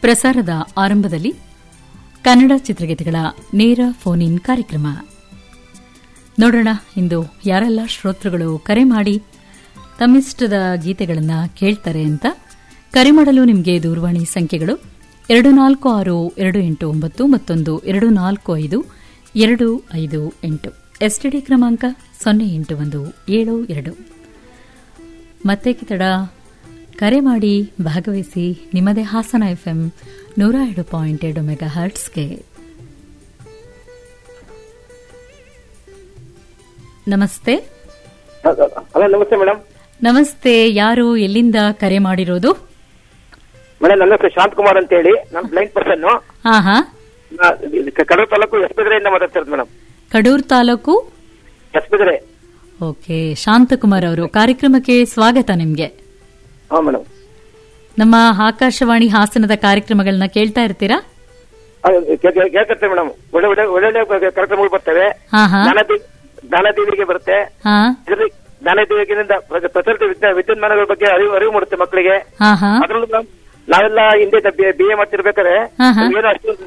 ಪ್ರಸಾರದ ಆರಂಭದಲ್ಲಿ ಕನ್ನಡ ಚಿತ್ರಗೀತೆಗಳ ನೇರ ಫೋನ್ ಇನ್ ಕಾರ್ಯಕ್ರಮ ನೋಡೋಣ ಇಂದು ಯಾರೆಲ್ಲ ಶ್ರೋತೃಗಳು ಕರೆ ಮಾಡಿ ತಮ್ಮಿಷ್ಟದ ಗೀತೆಗಳನ್ನು ಕೇಳ್ತಾರೆ ಅಂತ ಕರೆ ಮಾಡಲು ನಿಮಗೆ ದೂರವಾಣಿ ಸಂಖ್ಯೆಗಳು ಎರಡು ನಾಲ್ಕು ಆರು ಎರಡು ಎಂಟು ಒಂಬತ್ತು ಮತ್ತೊಂದು ಎರಡು ನಾಲ್ಕು ಐದು ಎರಡು ಐದು ಎಂಟು ಎಸ್ಟಿಡಿ ಕ್ರಮಾಂಕ ಸೊನ್ನೆ ಎಂಟು ಒಂದು ಏಳು ಎರಡು ಮತ್ತೆ ಕಿತಡ ಕರೆ ಮಾಡಿ ಭಾಗವಹಿಸಿ ನಿಮ್ಮದೇ ಹಾಸನ ಎಫ್ಎಂ ನೂರ ಎರಡು ಪಾಯಿಂಟ್ ಎರಡು ಮೆಗಾ ಹರ್ಟ್ಸ್ಗೆ ನಮಸ್ತೆ ಹಲೋ ನಮಸ್ತೆ ಮೇಡಮ್ ನಮಸ್ತೆ ಯಾರು ಎಲ್ಲಿಂದ ಕರೆ ಮಾಡಿರೋದು ಮೇಡಮ್ ನನ್ನ ಹೆಸರು ಶಾಂತ್ ಕುಮಾರ್ ಅಂತ ಹೇಳಿ ನಾನು ಬ್ಲೈಂಡ್ ಪರ್ಸನ್ ಹಾ ಹಾ ಕಡೂರು ತಾಲೂಕು ಎಸ್ಬಿದ್ರೆಯಿಂದ ಮಾತಾಡ್ತಿರೋದು ಮೇಡಮ್ ಕಡೂರ್ ತಾಲೂಕು ಎಸ್ಬಿದ್ರೆ ಓಕೆ ಶಾಂತಕುಮಾರ್ ಅವರು ಕಾರ್ಯಕ್ರಮಕ್ಕೆ ಸ್ವಾಗತ ನಿಮ್ಗೆ ಹಾ ಮೇಡಮ್ ನಮ್ಮ ಆಕಾಶವಾಣಿ ಹಾಸನದ ಕಾರ್ಯಕ್ರಮಗಳನ್ನ ಕೇಳ್ತಾ ಇರ್ತೀರಾ ಕೇಳ್ಕತ್ತೆ ಮೇಡಮ್ ಒಳ್ಳೆ ಒಳ್ಳೆ ಒಳ್ಳೊಳ್ಳೆ ಕಾರ್ಯಕ್ರಮಗಳು ಬರ್ತವೆ ಹಾ ಹಾ ಜ್ಞಾನದಿ ಜ್ಞಾನದೀವಿಗೆ ಬರುತ್ತೆ ಹಾ ಇದರಲ್ಲಿ ಜ್ಞಾನದೀವಿಗಿನಿಂದ ಪ್ರಚಲಿತ ವಿದ್ಯಾ ವಿದ್ಯುನ್ಮಾನಗಳ ಬಗ್ಗೆ ಅರಿವು ಅರಿವು ಮೂಡುತ್ತೆ ಮಕ್ಕಳಿಗೆ ಹಾ ಹಾ ಅದರಲ್ಲೂ ಮೇಡಮ್ ನಾವೆಲ್ಲ ಹಿಂದೆ ಬಿ ಎ ಮಾಡ್ತಿರ್ಬೇಕಾದ್ರೆ ಹಾ, ಹಾ. ಏನು ಅಷ್ಟು